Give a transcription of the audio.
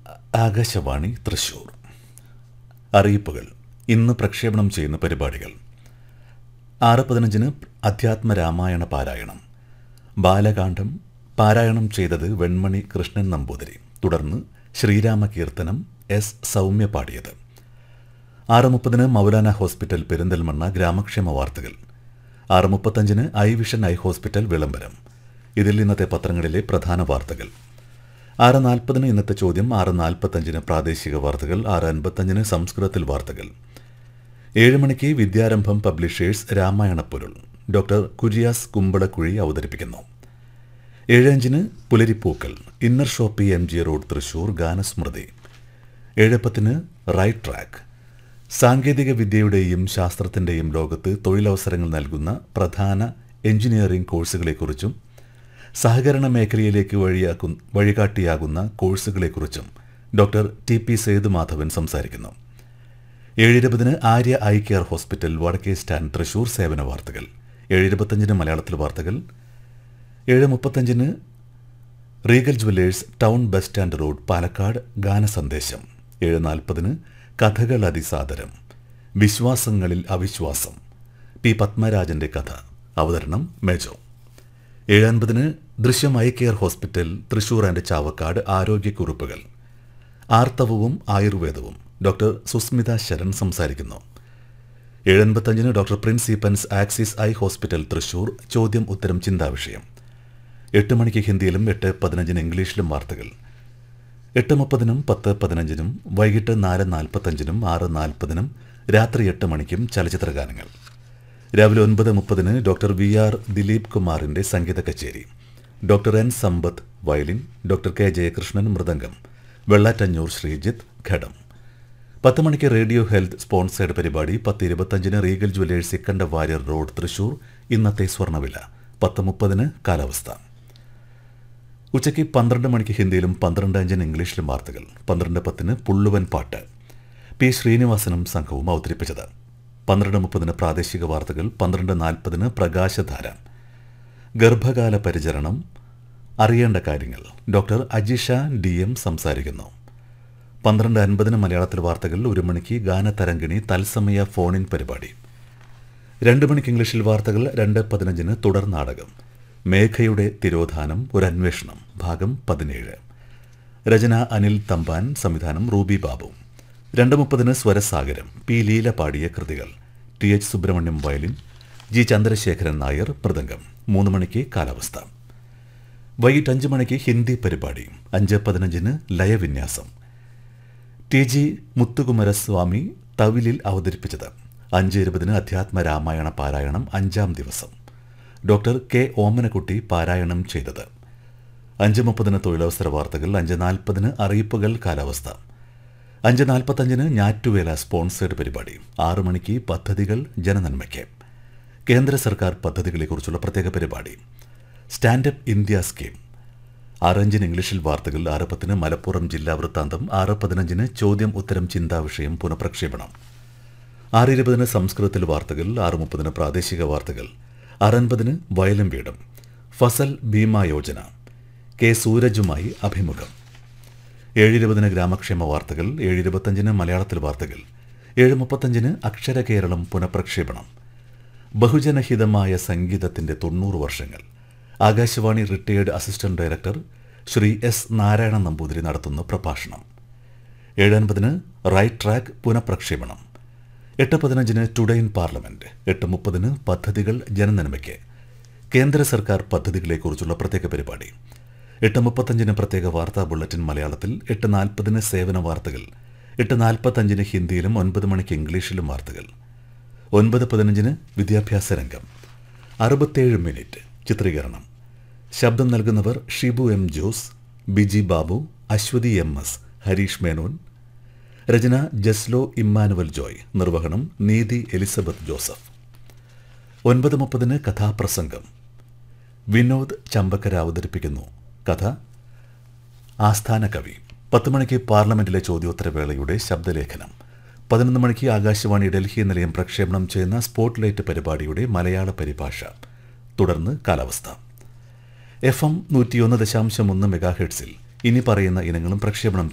ആകാശവാണി തൃശൂർ അറിയിപ്പുകൾ ഇന്ന് പ്രക്ഷേപണം ചെയ്യുന്ന പരിപാടികൾ ആറ് പതിനഞ്ചിന് അധ്യാത്മ രാമായണ പാരായണം ബാലകാന്ഡം പാരായണം ചെയ്തത് വെൺമണി കൃഷ്ണൻ നമ്പൂതിരി തുടർന്ന് ശ്രീരാമ കീർത്തനം എസ് സൗമ്യ പാടിയത് ആറ് മുപ്പതിന് മൗലാന ഹോസ്പിറ്റൽ പെരിന്തൽമണ്ണ ഗ്രാമക്ഷേമ വാർത്തകൾ ആറ് മുപ്പത്തഞ്ചിന് ഐ വിഷൻ ഐ ഹോസ്പിറ്റൽ വിളംബരം ഇതിൽ ഇന്നത്തെ പത്രങ്ങളിലെ പ്രധാന വാർത്തകൾ ആറ് നാൽപ്പതിന് ഇന്നത്തെ ചോദ്യം ആറ് നാൽപ്പത്തഞ്ചിന് പ്രാദേശിക വാർത്തകൾ ആറ് അൻപത്തഞ്ചിന് സംസ്കൃതത്തിൽ വാർത്തകൾ ഏഴ് മണിക്ക് വിദ്യാരംഭം പബ്ലിഷേഴ്സ് രാമായണ പൊരുൾ ഡോക്ടർ കുര്യാസ് കുമ്പളക്കുഴി അവതരിപ്പിക്കുന്നു ഏഴ് അഞ്ചിന് പുലരിപ്പൂക്കൾ inner shoppy M G road Thrissur ഗാനസ്മൃതി ഏഴ് പത്തിന് റൈറ്റ് ട്രാക്ക് സാങ്കേതിക വിദ്യയുടെയും ശാസ്ത്രത്തിൻ്റെയും ലോകത്ത് തൊഴിലവസരങ്ങൾ നൽകുന്ന പ്രധാന എഞ്ചിനീയറിംഗ് കോഴ്സുകളെക്കുറിച്ചും സഹകരണ മേഖലയിലേക്ക് വഴിയാക്കു വഴികാട്ടിയാകുന്ന കോഴ്സുകളെക്കുറിച്ചും ഡോക്ടർ ടി പി സേതുമാധവൻ സംസാരിക്കുന്നു ഏഴിരുപതിന് ആര്യ ഐ കെയർ ഹോസ്പിറ്റൽ വടക്കേ സ്റ്റാൻഡ് തൃശൂർ സേവന വാർത്തകൾ ഏഴിരുപത്തഞ്ചിന് മലയാളത്തിൽ വാർത്തകൾ ഏഴ് മുപ്പത്തഞ്ചിന് Regal jewellers town bus stand road Palakkad ഗാനസന്ദേശം ഏഴ് നാൽപ്പതിന് കഥകൾ അതിസാദരം വിശ്വാസങ്ങളിൽ അവിശ്വാസം പി പത്മരാജന്റെ കഥ അവതരണം മേജോ ഏഴ് അൻപതിന് ദൃശ്യം eye care hospital Thrissur and Chavakkad ആരോഗ്യക്കുറിപ്പുകൾ ആർത്തവവും ആയുർവേദവും ഡോക്ടർ സുസ്മിത ശരൺ സംസാരിക്കുന്നു ഏഴൻപത്തഞ്ചിന് doctor Prince Eapen's Axis eye hospital Thrissur ചോദ്യം ഉത്തരം ചിന്താവിഷയം എട്ട് മണിക്ക് ഹിന്ദിയിലും എട്ട് പതിനഞ്ചിന് ഇംഗ്ലീഷിലും വാർത്തകൾ എട്ട് മുപ്പതിനും പത്ത് പതിനഞ്ചിനും വൈകിട്ട് നാല് നാൽപ്പത്തഞ്ചിനും ആറ് നാൽപ്പതിനും രാത്രി എട്ട് മണിക്കും ചലച്ചിത്ര ഗാനങ്ങൾ രാവിലെ ഒൻപത് മുപ്പതിന് ഡോക്ടർ വി ആർ ദിലീപ് കുമാറിന്റെ സംഗീത കച്ചേരി doctor N Sampath violin doctor K Jayakrishnan mridangam Vellattanjur Sreejith ghatam പത്ത് മണിക്ക് റേഡിയോ ഹെൽത്ത് സ്പോൺസേഡ് പരിപാടി പത്ത് ഇരുപത്തഞ്ചിന് Regal jewellers Sikkanda Warrier road Thrissur ഇന്നത്തെ സ്വർണ്ണവില പത്ത് മുപ്പതിന് കാലാവസ്ഥ ഉച്ചയ്ക്ക് പന്ത്രണ്ട് മണിക്ക് ഹിന്ദിയിലും പന്ത്രണ്ട് അഞ്ചിന് ഇംഗ്ലീഷിലും വാർത്തകൾ പന്ത്രണ്ട് പത്തിന് പുള്ളുവൻ പാട്ട് പി ശ്രീനിവാസനും സംഘവും അവതരിപ്പിച്ചത് പന്ത്രണ്ട് മുപ്പതിന് പ്രാദേശിക വാർത്തകൾ പന്ത്രണ്ട് നാൽപ്പതിന് പ്രകാശധാര ഗർഭകാല പരിചരണം അറിയേണ്ട കാര്യങ്ങൾ ഡോക്ടർ അജിഷ ഡി എം സംസാരിക്കുന്നു പന്ത്രണ്ട് അൻപതിന് മലയാളത്തിൽ വാർത്തകൾ ഒരു മണിക്ക് ഗാനതരംഗിണി തത്സമയ ഫോണിൻ പരിപാടി രണ്ട് മണിക്ക് ഇംഗ്ലീഷിൽ വാർത്തകൾ രണ്ട് പതിനഞ്ചിന് തുടർ നാടകം മേഘയുടെ തിരോധാനം ഒരു അന്വേഷണം ഭാഗം പതിനേഴ് രചന അനിൽ തമ്പാൻ സംവിധാനം റൂബി ബാബു രണ്ട് മുപ്പതിന് സ്വരസാഗരം പി ലീല പാടിയ കൃതികൾ T H Subrahmanyam violin G Chandrasekharan Nair mridangam മൂന്ന് മണിക്ക് കാലാവസ്ഥ വൈകിട്ട് അഞ്ച് മണിക്ക് ഹിന്ദി പരിപാടി അഞ്ച് പതിനഞ്ചിന് ലയവിന്യാസം ടി ജി മുത്തുകുമരസ്വാമി തവിലിൽ അവതരിപ്പിച്ചത് അഞ്ച് ഇരുപതിന് അധ്യാത്മ രാമായണ പാരായണം അഞ്ചാം ദിവസം ഡോക്ടർ കെ ഓമനക്കുട്ടി പാരായണം ചെയ്തത് അഞ്ച് മുപ്പതിന് തൊഴിലവസര വാർത്തകൾ അഞ്ച് നാൽപ്പതിന് അറിയിപ്പുകൾ കാലാവസ്ഥ അഞ്ച് നാൽപ്പത്തഞ്ചിന് ഞാറ്റുവേല സ്പോൺസേഡ് പരിപാടി ആറു മണിക്ക് പദ്ധതികൾ ജനനന്മയ്ക്ക് കേന്ദ്ര സർക്കാർ പദ്ധതികളെക്കുറിച്ചുള്ള പ്രത്യേക പരിപാടി സ്റ്റാൻഡപ്പ് ഇന്ത്യ സ്കീം ആറഞ്ചിന് ഇംഗ്ലീഷിൽ വാർത്തകൾ ആറ് പത്തിന് മലപ്പുറം ജില്ലാ വൃത്താന്തം ആറ് പതിനഞ്ചിന് ചോദ്യം ഉത്തരം ചിന്താവിഷയം പുനഃപ്രക്ഷേപണം ആറ് ഇരുപതിന് സംസ്കൃതത്തിൽ വാർത്തകൾ ആറ് മുപ്പതിന് പ്രാദേശിക വാർത്തകൾ അറൻപതിന് വയലും വീടും ഫസൽ ഭീമ യോജന കെ സൂരജുമായി അഭിമുഖം ഏഴിരുപതിന് ഗ്രാമക്ഷേമ വാർത്തകൾ ഏഴിരുപത്തഞ്ചിന് മലയാളത്തിൽ വാർത്തകൾ ഏഴ് മുപ്പത്തഞ്ചിന് അക്ഷര കേരളം പുനഃപ്രക്ഷേപണം ബഹുജനഹിതമായ സംഗീതത്തിന്റെ തൊണ്ണൂറ് വർഷങ്ങൾ Akashvani retired assistant director Shri S Narayana Namboothiri നടത്തുന്ന പ്രഭാഷണം ഏഴൻപതിന് റൈറ്റ് ട്രാക്ക് പുനഃപ്രക്ഷേപണം എട്ട് പതിനഞ്ചിന് ടുഡേ ഇൻ പാർലമെന്റ് എട്ട് മുപ്പതിന് പദ്ധതികൾ ജനനന്മയ്ക്ക് കേന്ദ്ര സർക്കാർ പദ്ധതികളെക്കുറിച്ചുള്ള പ്രത്യേക പരിപാടി എട്ട് മുപ്പത്തഞ്ചിന് പ്രത്യേക വാർത്താ ബുള്ളറ്റിൻ മലയാളത്തിൽ എട്ട് നാൽപ്പതിന് സേവന വാർത്തകൾ എട്ട് നാൽപ്പത്തഞ്ചിന് ഹിന്ദിയിലും ഒൻപത് മണിക്ക് ഇംഗ്ലീഷിലും വാർത്തകൾ ഒൻപത് പതിനഞ്ചിന് വിദ്യാഭ്യാസ രംഗം അറുപത്തേഴ് മിനിറ്റ് ചിത്രീകരണം ശബ്ദം നൽകുന്നവർ Shibu M Jose Biji Babu Aswathy M S Harish Menon രചന ജസ്ലോ ഇമ്മാനുവൽ ജോയ് നിർവഹണം നീതി എലിസബത്ത് ജോസഫ് ഒൻപത് മുപ്പതിന് കഥാപ്രസംഗം വിനോദ് ചമ്പക്കര അവതരിപ്പിക്കുന്നു കഥ ആസ്ഥാന കവി പത്ത് മണിക്ക് പാർലമെന്റിലെ ചോദ്യോത്തരവേളയുടെ ശബ്ദലേഖനം പതിനൊന്ന് മണിക്ക് ആകാശവാണി ഡൽഹി നിലയം പ്രക്ഷേപണം ചെയ്യുന്ന സ്പോട്ട് ലൈറ്റ് പരിപാടിയുടെ മലയാള പരിഭാഷ തുടർന്ന് കാലാവസ്ഥ എഫ് എം നൂറ്റിയൊന്ന് ദശാംശം ഒന്ന് മെഗാഹെഡ്സിൽ ഇനി പറയുന്ന ഇനങ്ങളും പ്രക്ഷേപണം